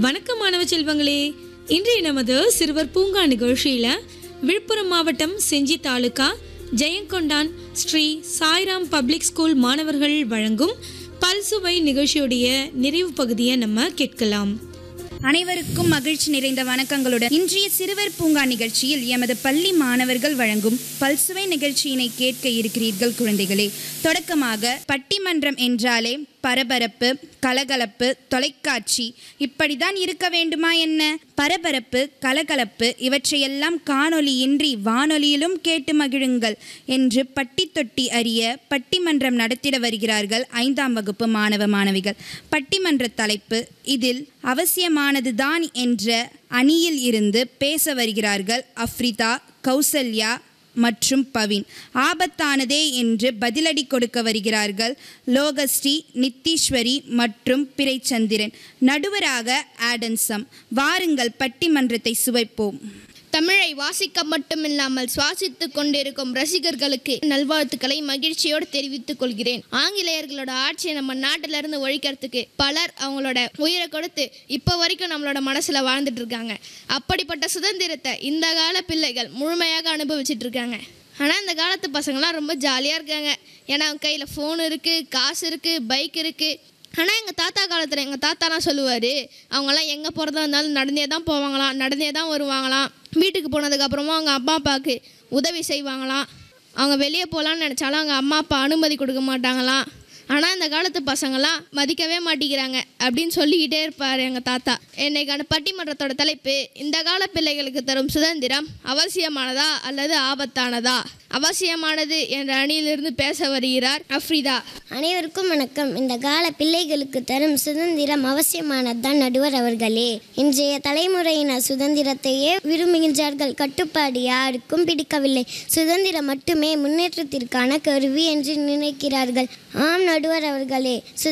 வணக்கம் மாணவ செல்வங்களே இன்றைய நமது சிறுவர் பூங்கா நிகழ்ச்சியில விழுப்புரம் மாவட்டம் செஞ்சி தாலுகா ஜெயங்கொண்டான் ஸ்ரீ சாய்ராம் பப்ளிக் ஸ்கூல் மாணவர்கள் வழங்கும் பல்சுவை நிகழ்ச்சியுடைய நிறைவு பகுதியை நம்ம கேட்கலாம் அனைவருக்கும் மகிழ்ச்சி நிறைந்த வணக்கங்களுடன் இன்றைய சிறுவர் பூங்கா நிகழ்ச்சியில் எமது பள்ளி மாணவர்கள் வழங்கும் பல்சுவை நிகழ்ச்சியினை கேட்க இருக்கிறீர்கள் குழந்தைகளே தொடக்கமாக பட்டிமன்றம் என்றாலே பரபரப்பு கலகலப்பு தொலைக்காட்சி இப்படிதான் இருக்க வேண்டுமா என்ன பரபரப்பு கலகலப்பு இவற்றையெல்லாம் காணொலியின்றி வானொலியிலும் கேட்டு மகிழுங்கள் என்று பட்டி தொட்டி அறிய பட்டிமன்றம் நடத்திட வருகிறார்கள் ஐந்தாம் வகுப்பு மாணவ மாணவிகள் பட்டிமன்ற தலைப்பு இதில் அவசியமானதுதான் என்ற அணியில் இருந்து பேச வருகிறார்கள் அஃப்ரிதா கௌசல்யா மற்றும் பவின் ஆபத்தானதே என்று பதிலடி கொடுக்க வருகிறார்கள் லோகஸ்ரீ நித்தீஸ்வரி மற்றும் பிறைச்சந்திரன் நடுவராக ஆடன்சம் வாருங்கள் பட்டிமன்றத்தை சுவைப்போம் தமிழை வாசிக்க மட்டுமில்லாமல் சுவாசித்துக் கொண்டிருக்கும் ரசிகர்களுக்கு நல்வாழ்த்துக்களை மகிழ்ச்சியோடு தெரிவித்துக் கொள்கிறேன் ஆங்கிலேயர்களோட ஆட்சியை நம்ம நாட்டில இருந்து ஒழிக்கிறதுக்கு பலர் அவங்களோட உயிரை கொடுத்து இப்போ வரைக்கும் நம்மளோட மனசுல வாழ்ந்துட்டு இருக்காங்க அப்படிப்பட்ட சுதந்திரத்தை இந்த கால பிள்ளைகள் முழுமையாக அனுபவிச்சுட்டு இருக்காங்க ஆனால் இந்த காலத்து பசங்களாம் ரொம்ப ஜாலியாக இருக்காங்க ஏன்னா அவங்க கையில் ஃபோன் இருக்குது காசு இருக்குது பைக் இருக்குது ஆனால் எங்கள் தாத்தா காலத்தில் எங்கள் தாத்தாலாம் சொல்லுவார் அவங்கெல்லாம் எங்கே போகிறதா இருந்தாலும் நடந்தே தான் போவாங்களாம் நடந்தே தான் வருவாங்களாம் வீட்டுக்கு போனதுக்கப்புறமா அவங்க அப்பா அப்பாவுக்கு உதவி செய்வாங்களாம் அவங்க வெளியே போகலான்னு நினச்சாலும் அவங்க அம்மா அப்பா அனுமதி கொடுக்க மாட்டாங்களாம் ஆனால் இந்த காலத்து பசங்களாம் மதிக்கவே மாட்டேங்கிறாங்க அப்படின்னு சொல்லிக்கிட்டே இருப்பார் எங்கள் தாத்தா என்னைக்கான பட்டிமன்றத்தோட தலைப்பு இந்த கால பிள்ளைகளுக்கு தரும் சுதந்திரம் அவசியமானதா அல்லது ஆபத்தானதா அவசியமானது என்ற அணியிலிருந்து பேச வருகிறார் அஃப்ரிதா அனைவருக்கும் வணக்கம் இந்த கால பிள்ளைகளுக்கு தரும் சுதந்திரம் அவசியமானதுதான் நடுவர் அவர்களே இன்றைய தலைமுறையினர் சுதந்திரத்தையே விரும்புகின்றார்கள் கட்டுப்பாடு யாருக்கும் பிடிக்கவில்லை சுதந்திரம் மட்டுமே முன்னேற்றத்திற்கான கருவி என்று நினைக்கிறார்கள் ஆம் நடுவர் அவர்களே சு